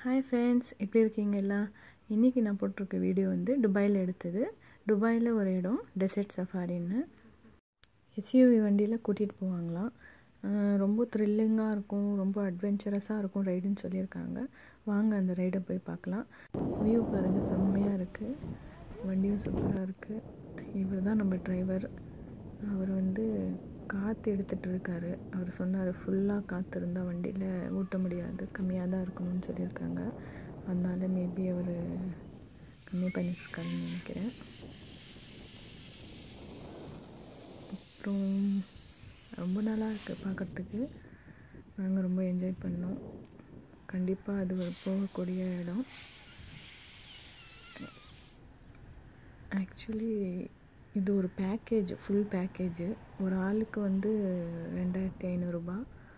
Hi friends எப்படி இருக்கீங்க எல்லாம் இன்றைக்கி நான் போட்டிருக்க வீடியோ வந்து துபாயில் எடுத்தது துபாயில் ஒரு இடம் டெசர்ட் சஃபாரின்னு எஸ்யூவி வண்டியில் கூட்டிகிட்டு போவாங்களாம் அஹ் ரொம்ப த்ரில்லிங்காக இருக்கும் ரொம்ப அட்வென்ச்சரஸாக இருக்கும் ரைடுன்னு சொல்லியிருக்காங்க வாங்க அந்த ரைடை போய் பார்க்கலாம் வியூ பாருங்கள் செம்மையாக இருக்குது வண்டியும் சூப்பராக இருக்குது இவர் தான் நம்ம டிரைவர் அவர் வந்து காற்று எடுத்துகிட்டு இருக்காரு அவர் சொன்னார் ஃபுல்லாக காற்று இருந்தால் வண்டியில் ஓட்ட முடியாது கம்மியாக தான் இருக்கணும்னு சொல்லியிருக்காங்க அதனால மேபி அவர் கம்மி பண்ணியிருக்காருன்னு நினைக்கிறேன் அப்புறம் ரொம்ப நல்லா இருக்குது பார்க்குறதுக்கு நாங்கள் ரொம்ப என்ஜாய் பண்ணோம் கண்டிப்பாக அது ஒரு போகக்கூடிய இடம் ஆக்சுவலி இது ஒரு பேக்கேஜ் ஃபுல் பேக்கேஜ் ஒரு ஆளுக்கு வந்து ரெண்டாயிரத்தி ஐநூறுரூபா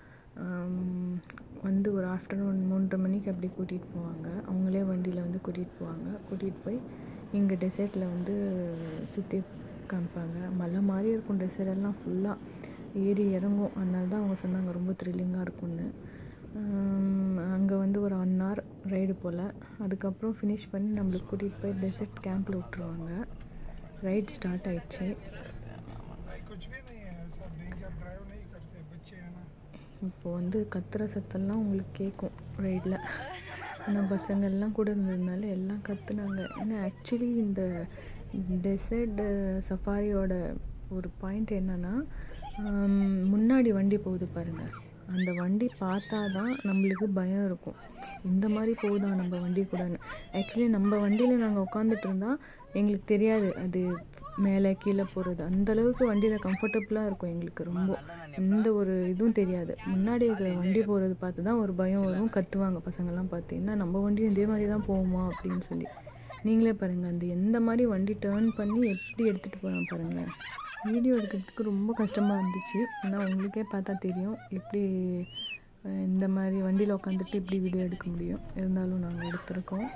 வந்து ஒரு ஆஃப்டர்நூன் மூன்றரை மணிக்கு அப்படி கூட்டிகிட்டு போவாங்க அவங்களே வண்டியில் வந்து கூட்டிகிட்டு போவாங்க கூட்டிகிட்டு போய் இங்கே டெசர்ட்டில் வந்து சுற்றி காமிப்பாங்க மலை மாதிரி இருக்கும் டெசர்ட் எல்லாம் ஃபுல்லாக ஏறி இறங்கும் அதனால தான் அவங்க சொன்னாங்க ரொம்ப த்ரில்லிங்காக இருக்கும்னு அங்கே வந்து ஒரு ஒன் ஹவர் ரைடு போல் அதுக்கப்புறம் ஃபினிஷ் பண்ணி நம்மளுக்கு கூட்டிகிட்டு போய் டெசர்ட் கேம்பில் விட்ருவாங்க राइड स्टार्ट ஆயிடுச்சு कुछ भी नहीं है ऐसा डेंजर ड्राइव नहीं करते बच्चे हैं ना இப்போ வந்து கத்துற சத்தம்லாம் உங்களுக்கு கேட்கும் ரைடில் ஆனால் பசங்கள்லாம் கூட இருந்ததுனால எல்லாம் கத்துனாங்க ஏன்னா ஆக்சுவலி இந்த டெசர்ட் சஃபாரியோட ஒரு பாயிண்ட் என்னன்னா ஆம், முன்னாடி வண்டி போகுது பாருங்கள் அந்த வண்டி பார்த்தா தான் நம்மளுக்கு பயம் இருக்கும் இந்த மாதிரி போகுதா நம்ம வண்டி கூடன்னு ஆக்சுவலி நம்ம வண்டியில் நாங்கள் உட்காந்துட்டு இருந்தால் எங்களுக்கு தெரியாது அது மேலே கீழே போகிறது அந்த அளவுக்கு வண்டியில் கம்ஃபர்டபுளாக இருக்கும் எங்களுக்கு ரொம்ப எந்த ஒரு இதுவும் தெரியாது முன்னாடி இருக்கிற வண்டி போகிறது பார்த்து தான் ஒரு பயம் வரும் கத்துவாங்க பசங்கள்லாம் பார்த்து என்ன நம்ம வண்டியும் இதே மாதிரி தான் போகுமா அப்படின்னு சொல்லி நீங்களே பாருங்கள் அந்த எந்த மாதிரி வண்டி டேர்ன் பண்ணி எப்படி எடுத்துகிட்டு போகிறான் பாருங்களேன் வீடியோ எடுக்கிறதுக்கு ரொம்ப கஷ்டமாக இருந்துச்சு ஆனால் உங்களுக்கே பார்த்தா தெரியும் எப்படி அஹ், இந்த மாதிரி வண்டியில் உட்காந்துட்டு இப்படி வீடியோ எடுக்க முடியும் இருந்தாலும் நாங்கள் எடுத்திருக்கோம்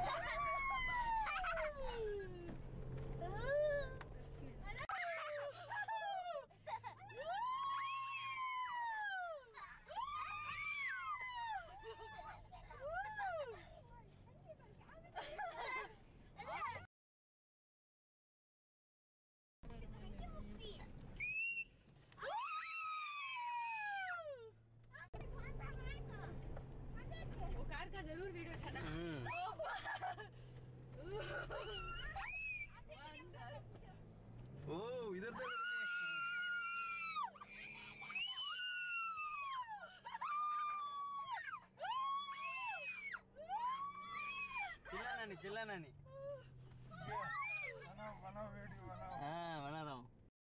वो कार का जरूर वीडियो उठाना ओ इधर तक चिल्ला नानी चिल्ला नानी बनाओ बनाओ वीडियो बनाओ हाँ बना रहा हूँ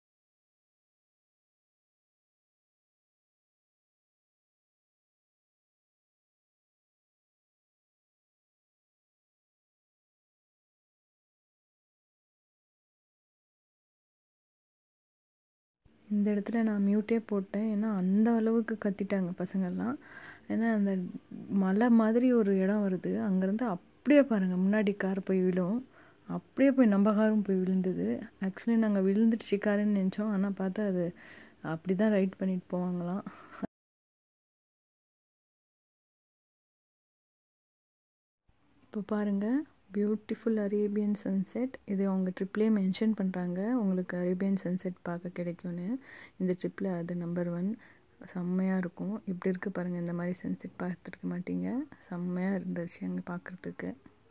இந்த இடத்துல நான் மியூட்டே போட்டேன் ஏன்னா அந்த அளவுக்கு கத்திட்டாங்க பசங்கள்லாம் ஏன்னா அந்த மலை மாதிரி ஒரு இடம் வருது அங்கேருந்து அப்படியே பாருங்கள் முன்னாடி கார் போய் விழும் அப்படியே போய் நம்ம காரும் போய் விழுந்தது ஆக்சுவலி நாங்கள் விழுந்துடுச்சு காருன்னு நினச்சோம் ஆனால் பார்த்தா அது அப்படி தான் ரைட் பண்ணிட்டு போவாங்களாம் இப்போ பாருங்கள் பியூட்டிஃபுல் அரேபியன் சன்செட் இது அவங்க ட்ரிப்லேயே மென்ஷன் பண்ணுறாங்க உங்களுக்கு அரேபியன் சன்செட் பார்க்க கிடைக்கும்னு இந்த ட்ரிப்பில் அது நம்பர் ஒன் செம்மையாக இருக்கும் இப்படி இருக்கு பாருங்கள் இந்த மாதிரி சன்செட் பார்த்துருக்க மாட்டீங்க செம்மையாக இருந்துச்சு அங்கே பார்க்குறதுக்கு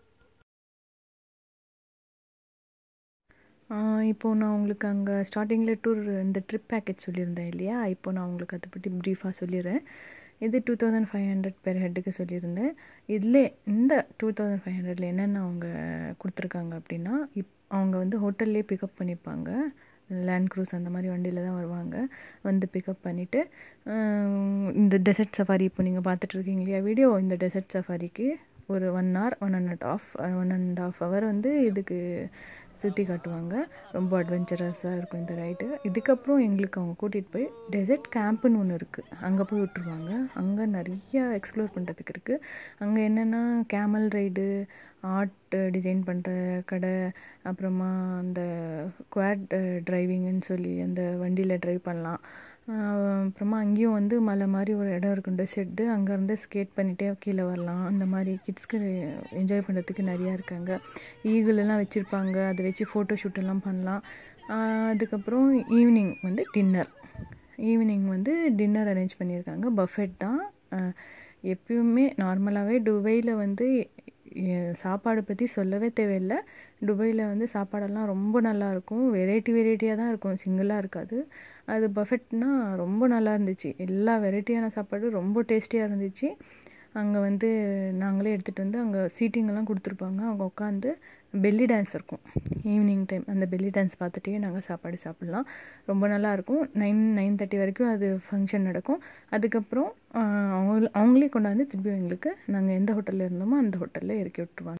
இப்போது நான் உங்களுக்கு அங்கே ஸ்டார்டிங்கில் டூர் இந்த ட்ரிப் பேக்கேஜ் சொல்லியிருந்தேன் இல்லையா இப்போ நான் உங்களுக்கு அதை பற்றி ப்ரீஃபாக சொல்லிடுறேன் இது two thousand five hundred per ஹெட்டுக்கு சொல்லியிருந்தேன் இதில் இந்த டூ தௌசண்ட் ஃபைவ் ஹண்ட்ரட்ல என்னென்ன அவங்க கொடுத்துருக்காங்க அப்படின்னா இப் அவங்க வந்து ஹோட்டல்லே பிக்கப் பண்ணிப்பாங்க லேண்ட் க்ரூஸ் அந்த மாதிரி வண்டியில் தான் வருவாங்க வந்து பிக்கப் பண்ணிவிட்டு இந்த டெசர்ட் சஃபாரி இப்போ நீங்கள் பார்த்துட்டு இருக்கீங்க இல்லையா வீடியோ இந்த டெசர்ட் சஃபாரிக்கு ஒரு one hour one and half one and half hour வந்து இதுக்கு சுற்றி காட்டுவாங்க ரொம்ப அட்வென்ச்சரஸாக இருக்கும் இந்த ரைடு இதுக்கப்புறம் எங்களுக்கு அவங்க கூட்டிகிட்டு போய் டெசர்ட் கேம்ப்புன்னு ஒன்று இருக்குது அங்கே போய் விட்டுருவாங்க அங்கே நிறைய எக்ஸ்ப்ளோர் பண்ணுறதுக்கு இருக்குது அங்கே என்னென்னா கேமல் ரைடு ஆர்ட் டிசைன் பண்ணுற கடை அப்புறமா அந்த குவாட் டிரைவிங்னு சொல்லி அந்த வண்டியில் ட்ரைவ் பண்ணலாம் ஆஹ் அப்புறமா அங்கேயும் வந்து மலை மாதிரி ஒரு இடம் இருக்கும் டெசர்ட்டு அங்கேருந்து ஸ்கேட் பண்ணிகிட்டே கீழே வரலாம் அந்த மாதிரி கிட்ஸ்க்கு என்ஜாய் பண்ணுறதுக்கு நிறையா இருக்காங்க ஈகிள் எல்லாம் வச்சுருப்பாங்க அதை வச்சு ஃபோட்டோ ஷூட் எல்லாம் பண்ணலாம் ஆஹ் அதுக்கப்புறம் ஈவினிங் வந்து டின்னர் ஈவினிங் வந்து டின்னர் அரேஞ்ச் பண்ணியிருக்காங்க பஃபெட் தான் ஆஹ் எப்பயுமே நார்மலாகவே துபையில் வந்து எ- சாப்பாடு பற்றி சொல்லவே தேவையில்லை துபையில் வந்து சாப்பாடெல்லாம் ரொம்ப நல்லா இருக்கும் வெரைட்டி வெரைட்டியாக தான் இருக்கும் சிங்கிளாக இருக்காது அது பஃபெட்னா ரொம்ப நல்லா இருந்துச்சு எல்லா வெரைட்டியான சாப்பாடு ரொம்ப டேஸ்டியாக இருந்துச்சு அங்கே வந்து நாங்களே எடுத்துகிட்டு வந்து அங்கே சீட்டிங்கெல்லாம் கொடுத்துருப்பாங்க அவங்க உட்காந்து பெல்லி டான்ஸ் இருக்கும் ஈவினிங் டைம் அந்த பெல்லி டான்ஸ் பார்த்துட்டே நாங்கள் சாப்பாடு சாப்பிட்லாம் ரொம்ப நல்லா இருக்கும் நைன் நைன் தேர்ட்டி வரைக்கும் அது ஃபங்க்ஷன் நடக்கும் அதுக்கப்புறம் ஆஹ், அவங்க அவங்களே கொண்டாந்து திருப்பி எங்களுக்கு நாங்கள் எந்த ஹோட்டலில் இருந்தோமோ அந்த ஹோட்டலில் இறக்கி விட்டுருவாங்க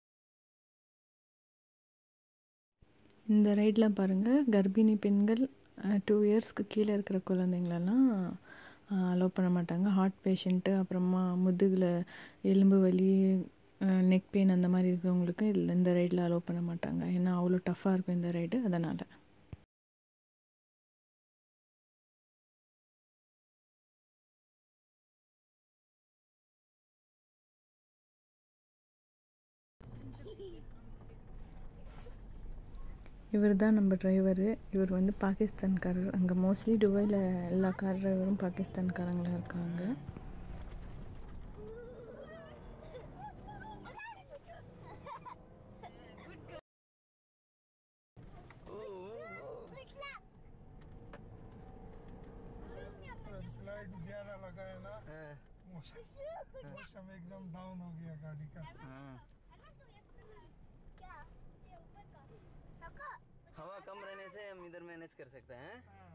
இந்த ரைடில் பாருங்கள் கர்ப்பிணி பெண்கள் டூ இயர்ஸ்க்கு கீழே இருக்கிற குழந்தைங்களெல்லாம் அலோவ் பண்ண மாட்டாங்க ஹார்ட் பேஷண்ட்டு அப்புறமா முதுகில் எலும்பு வலி நெக் பெயின் அந்த மாதிரி இருக்கிறவங்களுக்கு இதில் இந்த ரைடில் அலோவ் பண்ண மாட்டாங்க ஏன்னா அவ்வளோ டஃப்பாக இருக்கும் இந்த ரைடு அதனால் இவர் தான் நம்ம டிரைவரு இவர் வந்து பாகிஸ்தான்காரர் அங்கே மோஸ்ட்லி துபாயில் எல்லா கார் டிரைவரும் பாகிஸ்தான்காரங்களாக இருக்காங்க स्लाइड ज्यादा लगा है ना हाँ, मौसम मौसम एकदम डाउन हो गया गाड़ी का हाँ। हवा कम रहने से हम इधर मैनेज कर सकते हैं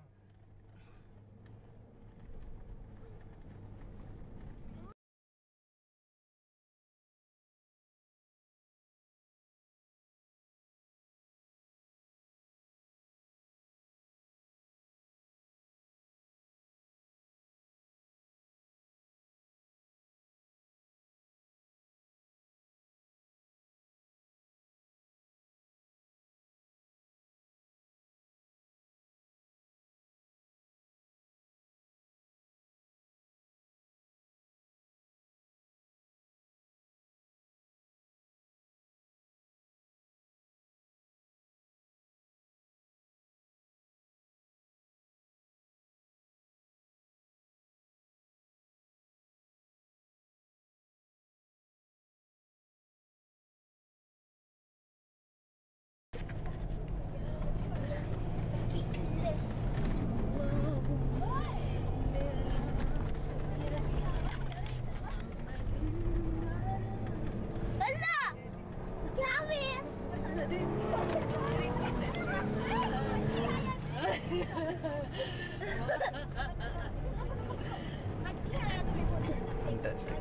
Fantastic.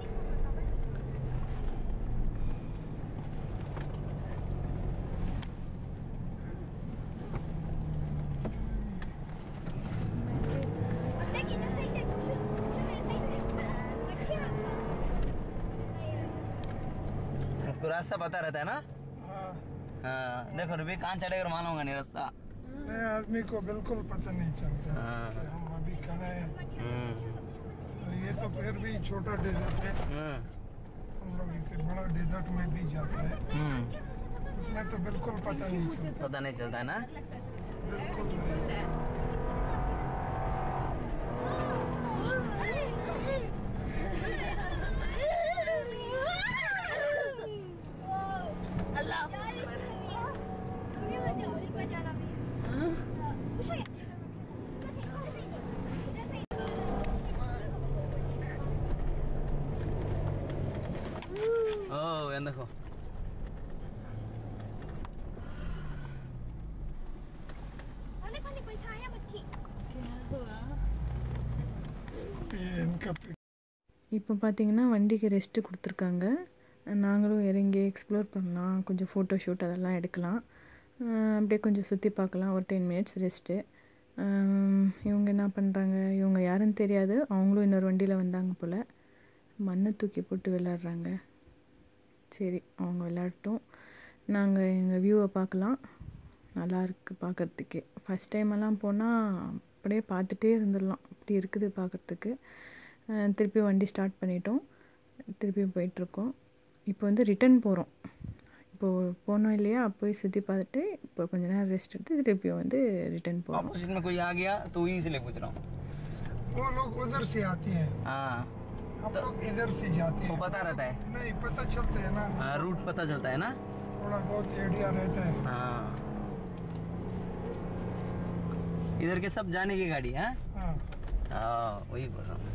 आपको रास्ता पता रहता है ना हाँ हाँ देखो रुपये कहाँ चढ़ेगा मालूम होगा नहीं रास्ता नए आदमी को बिल्कुल पता नहीं चलता हाँ। कि हम अभी कहाँ हैं हम्म, और ये तो फिर भी छोटा डेजर्ट है हम्म, हम लोग इसे बड़ा डेजर्ट में भी जाते हैं हम्म। उसमें तो बिल्कुल पता नहीं चलता पता नहीं चलता है ना बिल्कुल नहीं ओ ये देखो ये इनका पिक இப்போ பார்த்தீங்கன்னா வண்டிக்கு ரெஸ்ட்டு கொடுத்துருக்காங்க நாங்களும் இறங்கி எக்ஸ்ப்ளோர் பண்ணலாம் கொஞ்சம் ஃபோட்டோ ஷூட் அதெல்லாம் எடுக்கலாம் அஹ் அப்படியே கொஞ்சம் சுற்றி பார்க்கலாம் ஒரு டென் மினிட்ஸ் ரெஸ்ட்டு இவங்க என்ன பண்ணுறாங்க இவங்க யாருன்னு தெரியாது அவங்களும் இன்னொரு வண்டியில் வந்தாங்க போல் மண்ணை தூக்கி போட்டு விளாட்றாங்க சரி அவங்க விளையாடட்டும் நாங்கள் எங்கள் வியூவை பார்க்கலாம் நல்லா இருக்கு பார்க்கறதுக்கே ஃபஸ்ட் டைமெல்லாம் போனால் அப்படியே பார்த்துட்டே இருந்துடலாம் இப்படி இருக்குது பார்க்குறதுக்கு திருப்பி வண்டி ஸ்டார்ட் பண்ணிட்டோம் திருப்பி போயிட்டுருக்கோம் இப்போ வந்து ரிட்டர்ன் போகிறோம் இப்போது போனோம் இல்லையா போய் சுற்றி பார்த்துட்டு இப்போ கொஞ்ச நேரம் ரெஸ்ட் எடுத்து திருப்பி வந்து ரிட்டர்ன் போகிறோம் ऑपोजिट में कोई आ गया तो वही से ले पूछ रहा हूँ वो लोग उधर से आती हैं हाँ हम लोग इधर से जाते वो हैं पता रहता है नहीं पता चलता है ना हाँ, रूट पता चलता है ना थोड़ा बहुत आइडिया रहता है हाँ इधर के सब जाने की गाड़ी है हाँ हाँ वही बोल रहा हूँ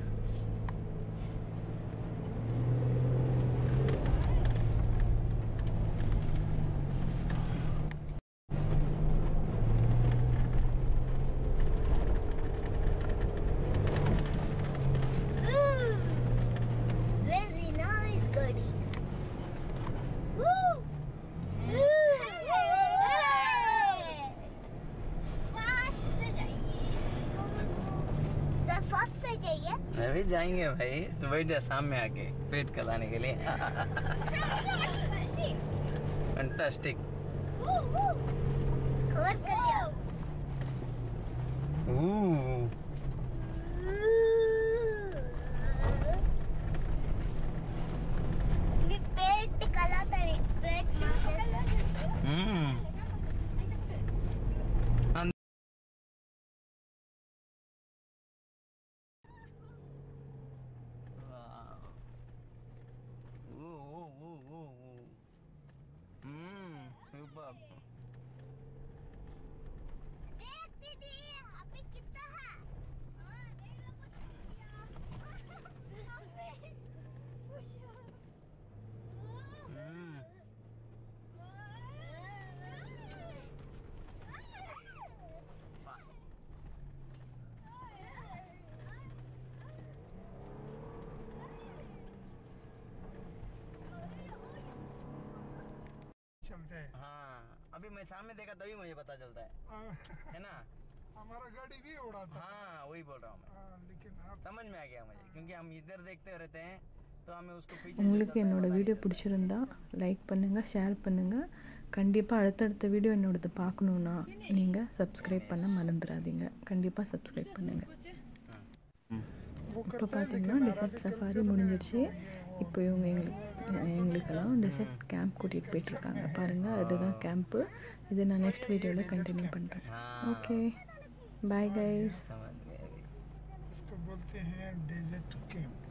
Very nice, Cody. Woo! Fast से जाइए। सर fast से जाइए। अभी जाएंगे भाई तो बैठ जा शाम में आके पेट कलाने के लिए फंटास्टिक Woo, woo. Cover कर लिया। मी पेट कला तरी पेट हम्म हम्म superb. देख दीदी अभी कितना है हाँ, देख लो कुछ नहीं किया। अबे, हम्म चलते हैं हाँ अभी मैं सामने देखा तभी मुझे पता चलता है हाँ, है ना हमारा गाड़ी भी उड़ा था हाँ वही बोल रहा हूँ मैं हाँ, लेकिन अब समझ में आ गया मुझे क्योंकि हम इधर देखते रहते हैं तो हमें उसको पीछे जो உங்களுக்கு चलता है என்னோட पता नहीं வீடியோ चलता। பிடிச்சிருந்தா லைக் பண்ணுங்கள் ஷேர் பண்ணுங்கள் கண்டிப்பாக அடுத்தடுத்த வீடியோ என்னோடது பார்க்கணுன்னா நீங்கள் சப்ஸ்கிரைப் பண்ண மறந்துடாதீங்க கண்டிப்பாக சப்ஸ்கிரைப் பண்ணுங்கள் वो இப்போ करते हैं பார்த்தீங்கன்னா लेकिन டெசர்ட் अरबिक சஃபாரி कल्चर में முடிஞ்சிருச்சு ये वो இப்போ இவங்க எங்களுக்கு எங்களுக்கெல்லாம் டெசர்ட் கேம்ப் கூட்டிகிட்டு போயிட்டுருக்காங்க பாருங்கள் அதுதான் கேம்ப்பு இது நான் நெக்ஸ்ட் வீடியோவில் கண்டினியூ பண்ணுறேன் हाँ ஓகே பாய் கைஸ் समझ गए अभी इसको बोलते हैं डेजर्ट कैंप